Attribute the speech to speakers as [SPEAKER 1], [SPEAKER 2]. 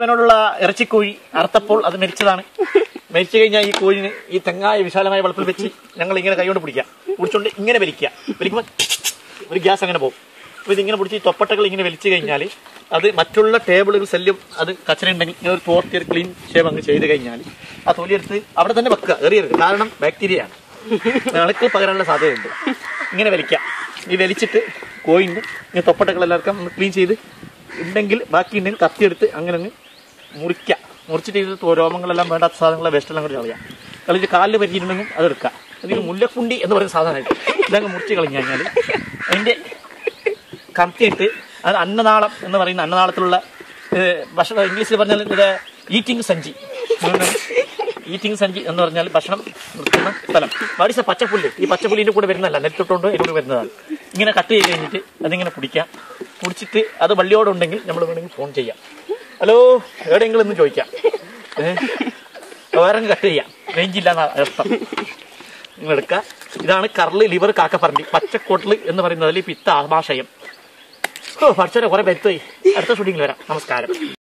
[SPEAKER 1] ഇവനോടുള്ള ഇറച്ചിക്കോഴി അറുത്തപ്പോൾ അത് മരിച്ചതാണ് മരിച്ചു കഴിഞ്ഞാൽ ഈ കോഴിന് ഈ തെങ്ങായ വിശാലമായ വളപ്പിൽ വെച്ച് ഞങ്ങൾ ഇങ്ങനെ കൈകൊണ്ട് പിടിക്കുക പിടിച്ചോണ്ട് ഇങ്ങനെ വലിക്കുക വലിക്കുമ്പോൾ ഒരു ഗ്യാസ് അങ്ങനെ പോകും അപ്പോൾ ഇതിങ്ങനെ പിടിച്ച് ഈ തൊപ്പട്ടകൾ ഇങ്ങനെ വലിച്ചു കഴിഞ്ഞാൽ അത് മറ്റുള്ള ടേബിളുകൾ ശല്യം അത് കച്ചറ ഉണ്ടെങ്കിൽ ഇങ്ങനെ ഒരു തോർത്തി ഒരു ക്ലീൻ ഷേവ് അങ്ങ് ചെയ്ത് കഴിഞ്ഞാൽ ആ തൊലിയെടുത്ത് അവിടെ തന്നെ വെക്കുക എറിയരുത് കാരണം ബാക്ടീരിയയാണ് അണുക്കൾ പകരാനുള്ള സാധ്യതയുണ്ട് ഇങ്ങനെ വലിക്കുക ഈ വലിച്ചിട്ട് കോയിന് ഇങ്ങനെ തൊപ്പട്ടകൾ എല്ലാവർക്കും ഒന്ന് ക്ലീൻ ചെയ്ത് ഉണ്ടെങ്കിൽ ബാക്കി ഉണ്ടെങ്കിൽ കത്തിയെടുത്ത് അങ്ങനെ അങ്ങ് മുറിക്കുക മുറിച്ചിട്ട് ഇത് തോ- രോമങ്ങളെല്ലാം വേണ്ടാത്ത സാധനങ്ങളെ വേസ്റ്റെല്ലാം കൂടി കളയാം കളിച്ച് കാലിൽ പറ്റിയിട്ടുണ്ടെങ്കിൽ അതെടുക്കുക അതിന് മുല്ലക്കുണ്ടി എന്ന് പറയുന്ന സാധനമായിട്ട് ഇതങ്ങ് മുറിച്ച് കളഞ്ഞു കഴിഞ്ഞാൽ അതിൻ്റെ കത്തിയിട്ട് അത് അന്നനാളം എന്ന് പറയുന്ന അന്നനാളത്തിലുള്ള ഏഹ്, ഭക്ഷണം ഇംഗ്ലീഷിൽ പറഞ്ഞാൽ ഇത് ഈറ്റിംഗ് സഞ്ചി ഈറ്റിംഗ് സഞ്ചി എന്ന് പറഞ്ഞാൽ ഭക്ഷണം നിർത്തുന്ന സ്ഥലം വാടിച്ച പച്ചപ്പുല്ല് ഈ പച്ചപ്പുല്ലിന്റെ കൂടെ വരുന്നതല്ല നെറ്റിട്ടുകൊണ്ട് ഇതിലൂടെ വരുന്നതാണ് ഇങ്ങനെ കട്ട് ചെയ്ത് കഴിഞ്ഞിട്ട് അതിങ്ങനെ പിടിക്കാം പിടിച്ചിട്ട് അത് വള്ളിയോടുണ്ടെങ്കിൽ നമ്മൾ വേണമെങ്കിൽ ഫോൺ ചെയ്യാം ഹലോ എവിടെയെങ്കിലും ഒന്ന് ചോദിക്കാം ഏഹ്, വേറെ കട്ട് ചെയ്യാം റേഞ്ച് ഇല്ല അർത്ഥം നിങ്ങൾ എടുക്കുക ഇതാണ് കർള് ലിവർ കാക്കപ്പറമ്പി പച്ചക്കോട്ടിൽ എന്ന് പറയുന്നതിൽ പിത്ത ആമാശയം ഓ പഠിച്ചോരെ കുറെ പെരുത്തായി അടുത്ത ഷൂട്ടിങ്ങിൽ വരാം നമസ്കാരം